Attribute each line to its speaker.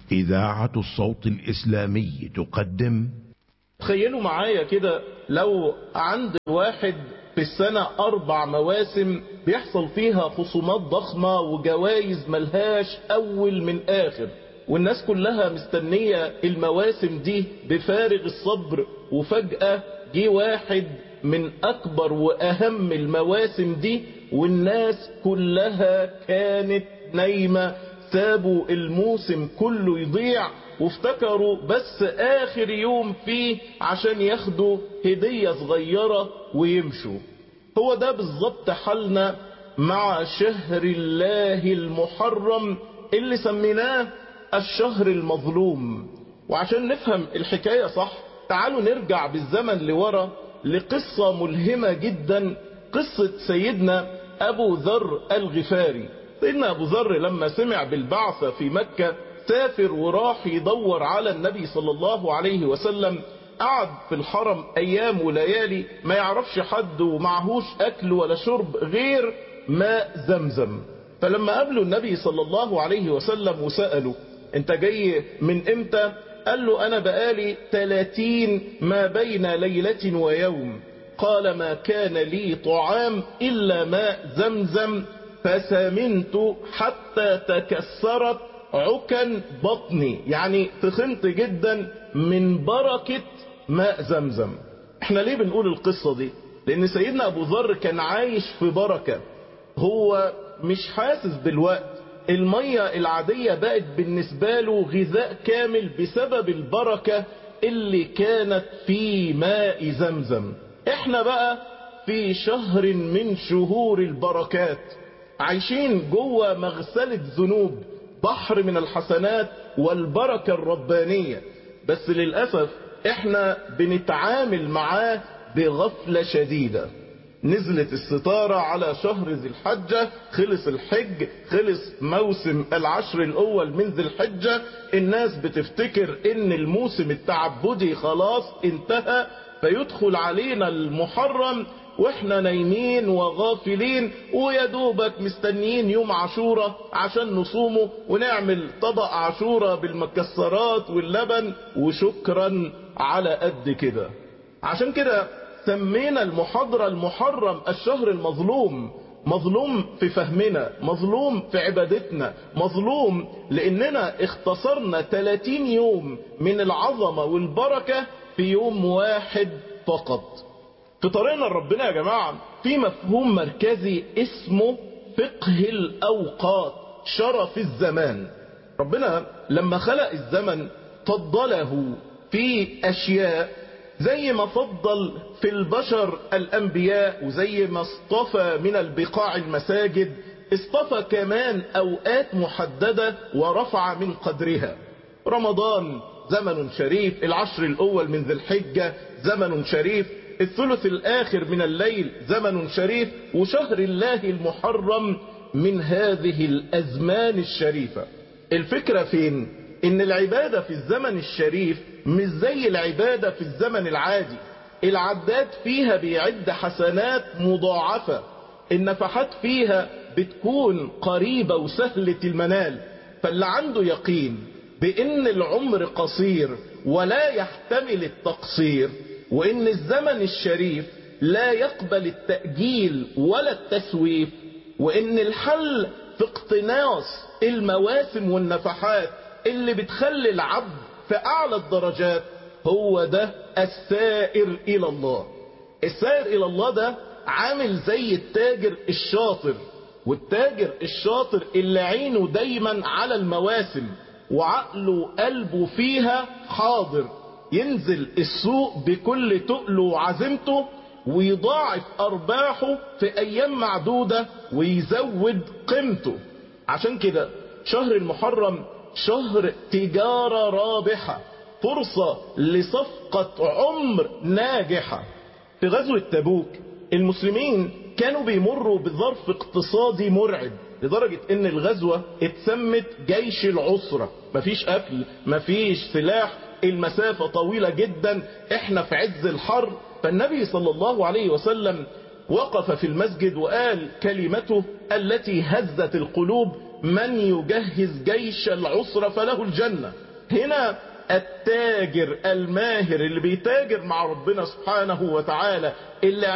Speaker 1: إذاعة الصوت الإسلامي تقدم
Speaker 2: تخيلوا معايا كده لو عند واحد في السنة أربع مواسم بيحصل فيها خصومات ضخمة وجوائز ملهاش أول من آخر والناس كلها مستنية المواسم دي بفارغ الصبر وفجأة جه واحد من أكبر وأهم المواسم دي والناس كلها كانت نايمة سابوا الموسم كله يضيع وافتكروا بس آخر يوم فيه عشان ياخدوا هدية صغيرة ويمشوا هو ده بالظبط حالنا مع شهر الله المحرم اللي سميناه الشهر المظلوم وعشان نفهم الحكاية صح تعالوا نرجع بالزمن لورا لقصة ملهمة جدا قصة سيدنا أبو ذر الغفاري سيدنا أبو ذر لما سمع بالبعثة في مكة سافر وراح يدور على النبي صلى الله عليه وسلم قعد في الحرم أيام وليالي ما يعرفش حد ومعهوش أكل ولا شرب غير ماء زمزم فلما قابله النبي صلى الله عليه وسلم وسأله انت جاي من امتى قال له انا بقالي 30 ما بين ليلة ويوم قال ما كان لي طعام الا ماء زمزم فسمنت حتى تكسرت عكن بطني يعني تخنت جدا من بركة ماء زمزم احنا ليه بنقول القصة دي لان سيدنا ابو ذر كان عايش في بركة هو مش حاسس بالوقت المية العادية بقت بالنسبة له غذاء كامل بسبب البركة اللي كانت في ماء زمزم احنا بقى في شهر من شهور البركات عايشين جوه مغسلة ذنوب بحر من الحسنات والبركة الربانية بس للأسف احنا بنتعامل معاه بغفلة شديدة نزلت الستارة على شهر ذي الحجة خلص الحج خلص موسم العشر الأول من ذي الحجة الناس بتفتكر ان الموسم التعبدي خلاص انتهى فيدخل علينا المحرم واحنا نايمين وغافلين ويدوبك مستنيين يوم عاشورة عشان نصومه ونعمل طبق عاشورة بالمكسرات واللبن وشكرا على قد كده عشان كده سمينا المحاضرة المحرم الشهر المظلوم مظلوم في فهمنا مظلوم في عبادتنا مظلوم لاننا اختصرنا 30 يوم من العظمة والبركة في يوم واحد فقط في طريقنا لربنا يا جماعة في مفهوم مركزي اسمه فقه الاوقات شرف الزمان ربنا لما خلق الزمن فضله في اشياء زي ما فضل في البشر الأنبياء وزي ما اصطفى من البقاع المساجد اصطفى كمان أوقات محددة ورفع من قدرها رمضان زمن شريف العشر الأول من ذي الحجة زمن شريف الثلث الآخر من الليل زمن شريف وشهر الله المحرم من هذه الأزمان الشريفة الفكرة فين؟ إن العبادة في الزمن الشريف مش زي العبادة في الزمن العادي العداد فيها بيعد حسنات مضاعفة النفحات فيها بتكون قريبة وسهلة المنال فاللي عنده يقين بان العمر قصير ولا يحتمل التقصير وان الزمن الشريف لا يقبل التأجيل ولا التسويف وان الحل في اقتناص المواسم والنفحات اللي بتخلي العبد في اعلى الدرجات هو ده السائر الى الله السائر الى الله ده عامل زي التاجر الشاطر والتاجر الشاطر اللي عينه دايما على المواسم وعقله قلبه فيها حاضر ينزل السوق بكل تقله وعزيمته ويضاعف ارباحه في ايام معدودة ويزود قيمته عشان كده شهر المحرم شهر تجارة رابحة فرصة لصفقة عمر ناجحة في غزوة تبوك المسلمين كانوا بيمروا بظرف اقتصادي مرعب لدرجة ان الغزوة اتسمت جيش العسرة مفيش اكل مفيش سلاح المسافة طويلة جدا احنا في عز الحر فالنبي صلى الله عليه وسلم وقف في المسجد وقال كلمته التي هزت القلوب من يجهز جيش العسرة فله الجنة هنا التاجر الماهر اللي بيتاجر مع ربنا سبحانه وتعالى اللي